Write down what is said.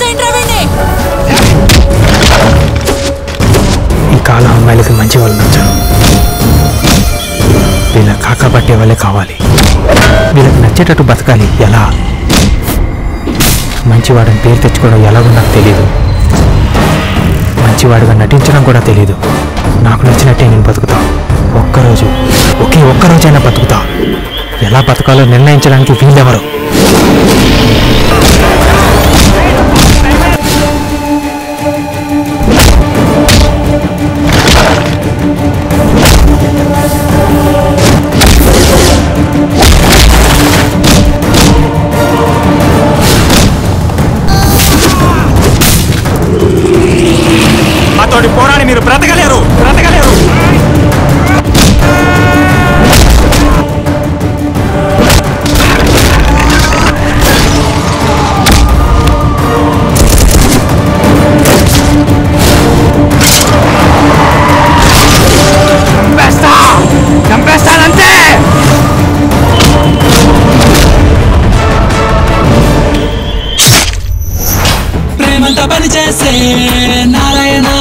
చంపేయండి వీడిని ఈ కాలం అమ్మాయిలకి మంచి వాళ్ళు నచ్చరు వీళ్ళ కాకా పట్టే వాళ్ళే కావాలి వీళ్ళకి నచ్చేటట్టు బతకాలి ఎలా మంచివాడని పేరు తెచ్చుకోవడం ఎలాగో నాకు తెలియదు మంచివాడుగా నటించడం కూడా తెలియదు నాకు నచ్చినట్టే నేను బతుకుతా ఒక్కరోజు ఒకే ఒక్కరోజైనా బతుకుతా ఎలా బతకాలో నిర్ణయించడానికి వీళ్ళెవరు అతోటి పోరాడి మీరు బ్రతకలేరు బ్రతకలేరు చంపేస్తా చంపేస్తానంతే ప్రేమంతా పని చేసే నారాయణ